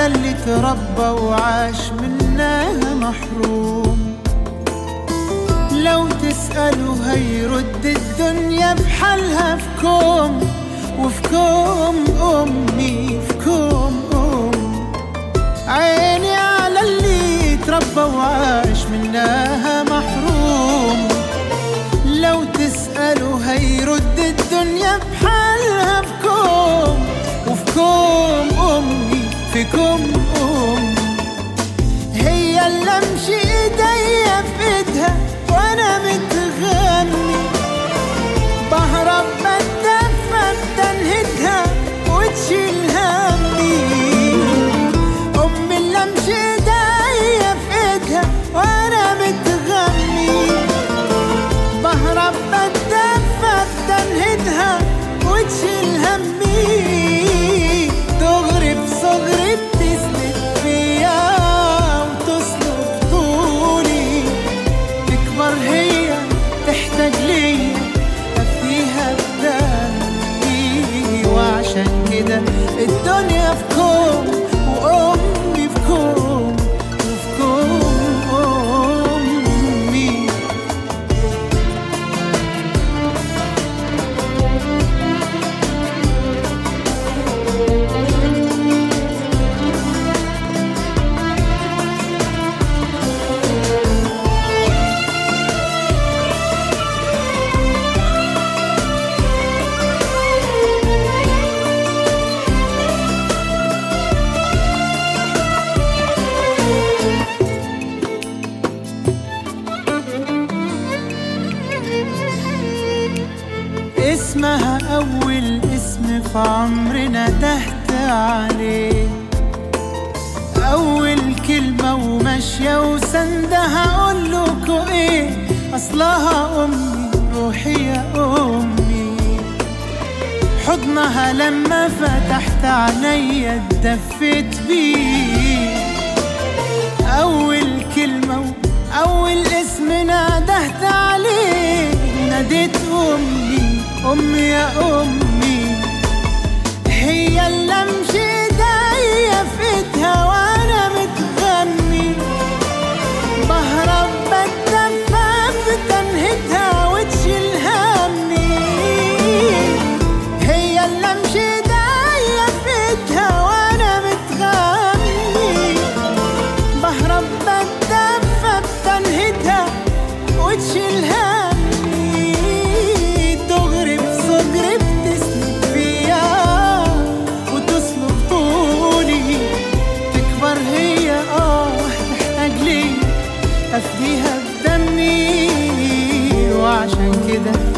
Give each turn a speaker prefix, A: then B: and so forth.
A: على اللي تربى وعاش منها محروم لو تسأله هيرد الدنيا بحالها في كوم وفي كوم أمي في كوم أم عيني على اللي تربى وعاش منها محروم لو تسأله هيرد الدنيا بحالها في كوم وفي كوم أمي في كوم أم هي اللي امشي ايديا في ايدها وانا متغني بهرب بتدفى بتنهدها وتشيل همي امي اللي امشي ايديا في ايدها وانا متغني بهرب بتدفى بتنهدها وتشيل همي دغري بصغري بتسند فيا وتصلب طولي تكبر هي تحتاج ليا افديها بدمي وعشان كده الدنيا في كوم وامي في كوم وفي كوم امي اسمها أول اسم في عمرنا تهت عليه أول كلمة وماشية وسندها أقول لكوا إيه أصلها أمي روحي يا أمي حضنها لما فتحت عينيا اتدفيت بيه أول كلمة وأول اسم نادهت عليه ناديت أمي أمي يا أمي هي اللي أمشي إيديا في إيدها وأنا متغني بهرب بتدفى بتنهدها وتشيل همي هي اللي أمشي إيديا في إيدها وأنا متغني بهرب بتدفى بتنهدها وتشيل همي دغري بصدري بتسند فيا وتصلب طولي تكبر هي اه تحتاج لي افديها بدمي وعشان كده